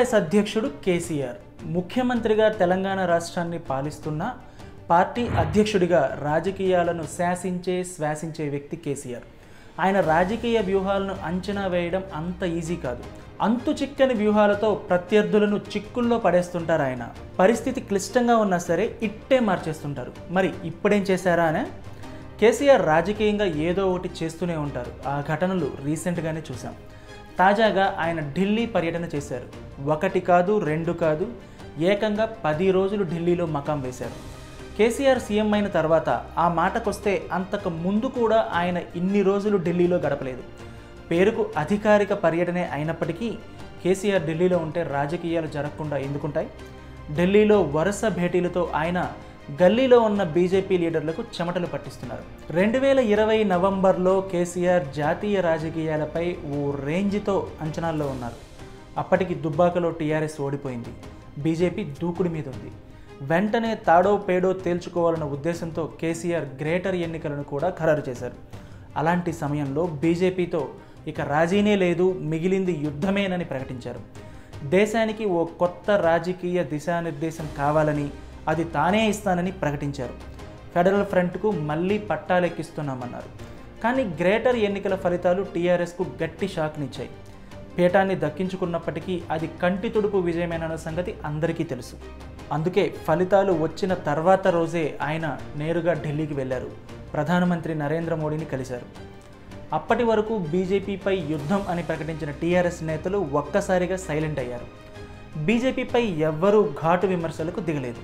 TRS అధ్యక్షుడు కేసీఆర్ ముఖ్యమంత్రిగా తెలంగాణ రాష్ట్రాన్ని పాలిస్తున్న పార్టీ అధ్యక్షుడిగా రాజకీయాలను శాసించే శ్వాసించే వ్యక్తి కేసీఆర్ ఆయన రాజకీయ వ్యూహాలను అంచనా వేయడం అంత ఈజీ కాదు అంతు చిక్కని వ్యూహాలతో ప్రత్యర్థులను చిక్కుల్లో పడేస్తుంటారు ఆయన పరిస్థితి క్లిష్టంగా ఉన్నా సరే ఇట్టే మార్చేస్తుంటారు మరి ఇప్పుడేం చేశారా అనే కేసీఆర్ రాజకీయంగా ఏదో ఒకటి చేస్తూనే ఉంటారు ఆ ఘటనలు రీసెంట్గానే చూసాం తాజాగా ఆయన ఢిల్లీ పర్యటన చేశారు ఒకటి కాదు రెండు కాదు ఏకంగా పది రోజులు ఢిల్లీలో మకాం వేశారు కేసీఆర్ సీఎం అయిన తర్వాత ఆ మాటకొస్తే అంతకు ముందు కూడా ఆయన ఇన్ని రోజులు ఢిల్లీలో గడపలేదు పేరుకు అధికారిక పర్యటనే అయినప్పటికీ కేసీఆర్ ఢిల్లీలో ఉంటే రాజకీయాలు జరగకుండా ఎందుకుంటాయి ఢిల్లీలో వరుస భేటీలతో ఆయన గల్లీలో ఉన్న బీజేపీ లీడర్లకు చెమటలు పట్టిస్తున్నారు రెండు వేల ఇరవై నవంబర్లో కేసీఆర్ జాతీయ రాజకీయాలపై ఓ రేంజ్తో అంచనాల్లో ఉన్నారు అప్పటికి దుబ్బాకలో టీఆర్ఎస్ ఓడిపోయింది బీజేపీ దూకుడు మీద ఉంది వెంటనే తాడో పేడో తేల్చుకోవాలన్న ఉద్దేశంతో కేసీఆర్ గ్రేటర్ ఎన్నికలను కూడా ఖరారు చేశారు అలాంటి సమయంలో బీజేపీతో ఇక రాజీనే లేదు మిగిలింది యుద్ధమేనని ప్రకటించారు దేశానికి ఓ కొత్త రాజకీయ దిశానిర్దేశం కావాలని అది తానే ఇస్తానని ప్రకటించారు ఫెడరల్ ఫ్రంట్కు మళ్ళీ పట్టాలెక్కిస్తున్నామన్నారు కానీ గ్రేటర్ ఎన్నికల ఫలితాలు టీఆర్ఎస్కు గట్టి షాక్నిచ్చాయి పీఠాన్ని దక్కించుకున్నప్పటికీ అది కంటి తుడుపు విజయమేనన్న సంగతి అందరికీ తెలుసు అందుకే ఫలితాలు వచ్చిన తర్వాత రోజే ఆయన నేరుగా ఢిల్లీకి వెళ్ళారు ప్రధానమంత్రి నరేంద్ర మోడీని కలిశారు అప్పటి వరకు బీజేపీపై యుద్ధం అని ప్రకటించిన టీఆర్ఎస్ నేతలు ఒక్కసారిగా సైలెంట్ అయ్యారు బీజేపీపై ఎవ్వరూ ఘాటు విమర్శలకు దిగలేదు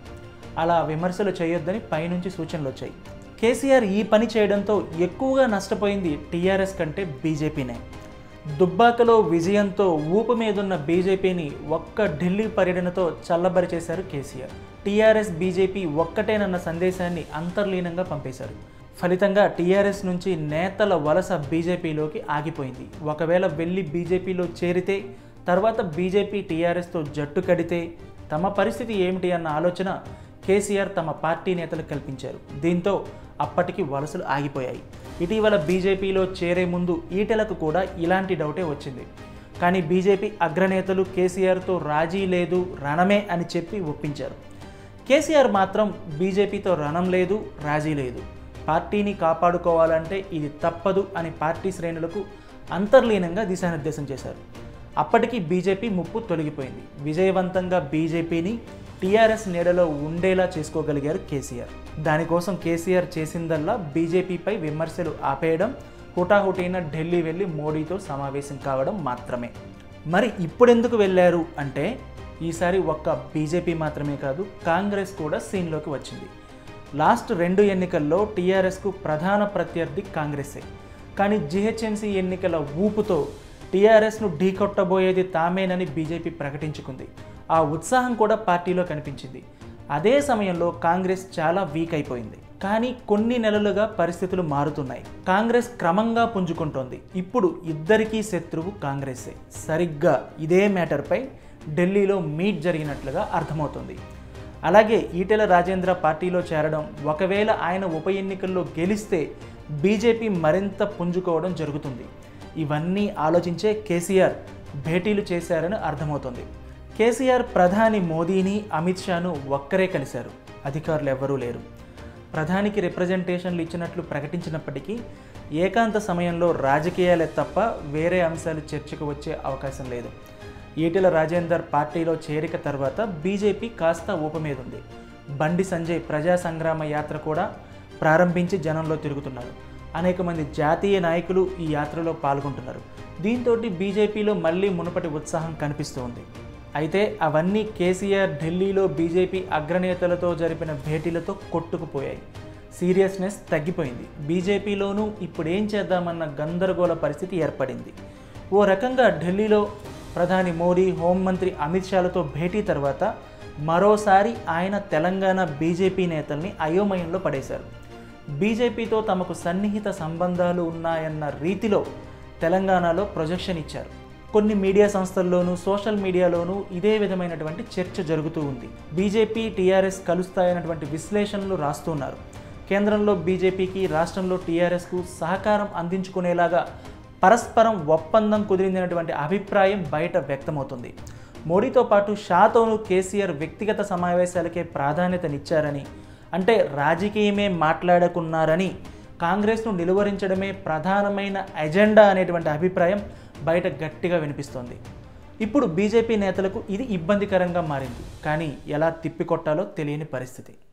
అలా విమర్శలు చేయొద్దని పైనుంచి సూచనలు వచ్చాయి కేసీఆర్ ఈ పని చేయడంతో ఎక్కువగా నష్టపోయింది టీఆర్ఎస్ కంటే బీజేపీనే దుబ్బాకలో విజయంతో ఊపు మీదున్న బీజేపీని ఒక్క ఢిల్లీ పర్యటనతో చల్లబరి చేశారు కేసీఆర్ టీఆర్ఎస్ బీజేపీ ఒక్కటేనన్న సందేశాన్ని అంతర్లీనంగా పంపేశారు ఫలితంగా టీఆర్ఎస్ నుంచి నేతల వలస బీజేపీలోకి ఆగిపోయింది ఒకవేళ వెళ్ళి బీజేపీలో చేరితే తర్వాత బీజేపీ టీఆర్ఎస్తో జట్టు కడితే తమ పరిస్థితి ఏమిటి అన్న ఆలోచన కేసీఆర్ తమ పార్టీ నేతలు కల్పించారు దీంతో అప్పటికి వలసలు ఆగిపోయాయి ఇటీవల బీజేపీలో చేరే ముందు ఈటెలకు కూడా ఇలాంటి డౌటే వచ్చింది కానీ బీజేపీ అగ్రనేతలు కేసీఆర్తో రాజీ లేదు రణమే అని చెప్పి ఒప్పించారు కేసీఆర్ మాత్రం బీజేపీతో రణం లేదు రాజీ లేదు పార్టీని కాపాడుకోవాలంటే ఇది తప్పదు అని పార్టీ శ్రేణులకు అంతర్లీనంగా దిశానిర్దేశం చేశారు అప్పటికి బీజేపీ ముప్పు తొలగిపోయింది విజయవంతంగా బీజేపీని టీఆర్ఎస్ నీడలో ఉండేలా చేసుకోగలిగారు కేసీఆర్ దానికోసం కేసీఆర్ చేసిందల్లా బీజేపీపై విమర్శలు ఆపేయడం హుటాహుటీన ఢిల్లీ వెళ్ళి మోడీతో సమావేశం కావడం మాత్రమే మరి ఇప్పుడెందుకు వెళ్ళారు అంటే ఈసారి ఒక్క బీజేపీ మాత్రమే కాదు కాంగ్రెస్ కూడా సీన్లోకి వచ్చింది లాస్ట్ రెండు ఎన్నికల్లో టీఆర్ఎస్కు ప్రధాన ప్రత్యర్థి కాంగ్రెసే కానీ జిహెచ్ఎంసీ ఎన్నికల ఊపుతో టీఆర్ఎస్ను ఢీకొట్టబోయేది తామేనని బీజేపీ ప్రకటించుకుంది ఆ ఉత్సాహం కూడా పార్టీలో కనిపించింది అదే సమయంలో కాంగ్రెస్ చాలా వీక్ అయిపోయింది కానీ కొన్ని నెలలుగా పరిస్థితులు మారుతున్నాయి కాంగ్రెస్ క్రమంగా పుంజుకుంటోంది ఇప్పుడు ఇద్దరికీ శత్రువు కాంగ్రెసే సరిగ్గా ఇదే మ్యాటర్పై ఢిల్లీలో మీట్ జరిగినట్లుగా అర్థమవుతుంది అలాగే ఈటెల రాజేంద్ర పార్టీలో చేరడం ఒకవేళ ఆయన ఉప ఎన్నికల్లో గెలిస్తే బీజేపీ మరింత పుంజుకోవడం జరుగుతుంది ఇవన్నీ ఆలోచించే కేసీఆర్ భేటీలు చేశారని అర్థమవుతుంది కేసీఆర్ ప్రధాని మోదీని అమిత్ షాను ఒక్కరే కలిశారు అధికారులు ఎవ్వరూ లేరు ప్రధానికి రిప్రజెంటేషన్లు ఇచ్చినట్లు ప్రకటించినప్పటికీ ఏకాంత సమయంలో రాజకీయాలే తప్ప వేరే అంశాలు చర్చకు వచ్చే అవకాశం లేదు ఈటెల రాజేందర్ పార్టీలో చేరిక తర్వాత బీజేపీ కాస్త ఊపు మీద ఉంది బండి సంజయ్ ప్రజా సంగ్రామ యాత్ర కూడా ప్రారంభించి జనంలో తిరుగుతున్నారు అనేక మంది జాతీయ నాయకులు ఈ యాత్రలో పాల్గొంటున్నారు దీంతో బీజేపీలో మళ్ళీ మునుపటి ఉత్సాహం కనిపిస్తోంది అయితే అవన్నీ కేసీఆర్ ఢిల్లీలో బీజేపీ అగ్రనేతలతో జరిపిన భేటీలతో కొట్టుకుపోయాయి సీరియస్నెస్ తగ్గిపోయింది బీజేపీలోనూ ఇప్పుడు ఏం చేద్దామన్న గందరగోళ పరిస్థితి ఏర్పడింది ఓ రకంగా ఢిల్లీలో ప్రధాని మోడీ హోంమంత్రి అమిత్ షాలతో భేటీ తర్వాత మరోసారి ఆయన తెలంగాణ బీజేపీ నేతల్ని అయోమయంలో పడేశారు బీజేపీతో తమకు సన్నిహిత సంబంధాలు ఉన్నాయన్న రీతిలో తెలంగాణలో ప్రొజెక్షన్ ఇచ్చారు కొన్ని మీడియా సంస్థల్లోనూ సోషల్ మీడియాలోనూ ఇదే విధమైనటువంటి చర్చ జరుగుతూ ఉంది బీజేపీ టీఆర్ఎస్ కలుస్తాయన్నటువంటి విశ్లేషణలు రాస్తున్నారు కేంద్రంలో బీజేపీకి రాష్ట్రంలో టీఆర్ఎస్కు సహకారం అందించుకునేలాగా పరస్పరం ఒప్పందం కుదిరిందనేటువంటి అభిప్రాయం బయట వ్యక్తమవుతుంది మోడీతో పాటు షాతోను కేసీఆర్ వ్యక్తిగత సమావేశాలకే ప్రాధాన్యతనిచ్చారని అంటే రాజకీయమే మాట్లాడకున్నారని కాంగ్రెస్ను నిలువరించడమే ప్రధానమైన ఎజెండా అనేటువంటి అభిప్రాయం బయట గట్టిగా వినిపిస్తోంది ఇప్పుడు బీజేపీ నేతలకు ఇది ఇబ్బందికరంగా మారింది కానీ ఎలా తిప్పికొట్టాలో తెలియని పరిస్థితి